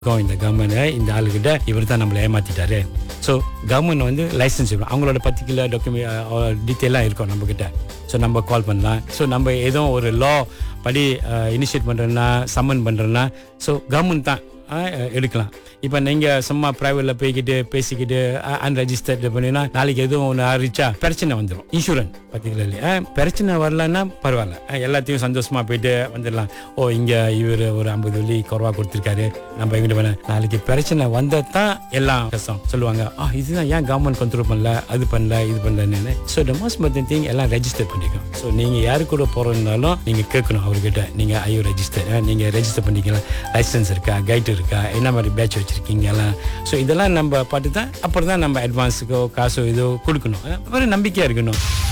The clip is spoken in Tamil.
இருக்கும் இந்த கவர்மெண்ட் இந்த ஆளுகிட்ட இவர் தான் நம்மளை ஏமாத்திட்டாரு ஸோ கவர்மெண்ட் வந்து லைசன்ஸ் அவங்களோட பர்டிகுலர் டாக்குமெண்ட் டீட்டெயிலாக இருக்கும் நம்மக்கிட்ட ஸோ நம்ம கால் பண்ணலாம் ஸோ நம்ம ஏதோ ஒரு லா படி இனிஷியேட் பண்ணுறோன்னா சம்மன் பண்ணுறோன்னா ஸோ கவர்மெண்ட் தான் அஹ், எடுக்கலாம் இப்போ நீங்கள் சும்மா ப்ரைவேட்டில் போய்கிட்டு பேசிக்கிட்டு அன்ரெஜிஸ்டர்டு பண்ணினா நாளைக்கு எதுவும் ஒன்று அறிச்சா பிரச்சனை வந்துடும் இன்சூரன்ஸ் பர்டிகுலர்லி பிரச்சனை வரலன்னா பரவாயில்ல அஹ், எல்லாத்தையும் சந்தோஷமா போயிட்டு வந்துடலாம் ஓ இங்கே இவர் ஒரு ஐம்பது வெள்ளி குறவா கொடுத்துருக்காரு நம்ம எங்கிட்ட பண்ண நாளைக்கு பிரச்சனை வந்தால் தான் எல்லாம் கஷ்டம் சொல்லுவாங்க ஆ இதுதான் ஏன் கவர்மெண்ட் கண்ட்ரோல் பண்ணல அது பண்ணல இது பண்ணலன்னு so the most important thing எல்லாம் ரெஜிஸ்டர் பண்ணிக்கணும் ஸோ நீங்கள் யாரு கூட போகிறதுனாலும் நீங்கள் கேட்கணும் அவர்கிட்ட நீங்கள் ஐயோ ரெஜிஸ்டர் நீங்கள் ரெஜிஸ்டர் பண்ணிக்கலாம் லைசன்ஸ் இருக்கா கைட் இருக்கா என்ன மாதிரி பேட்ச் வச்சுருக்கீங்க எல்லாம் ஸோ இதெல்லாம் நம்ம பார்த்து தான் அப்புறம் தான் நம்ம அட்வான்ஸுக்கோ காசோ இதோ கொடுக்கணும் அப்புறம் நம்பிக்கையாக இருக்கணும்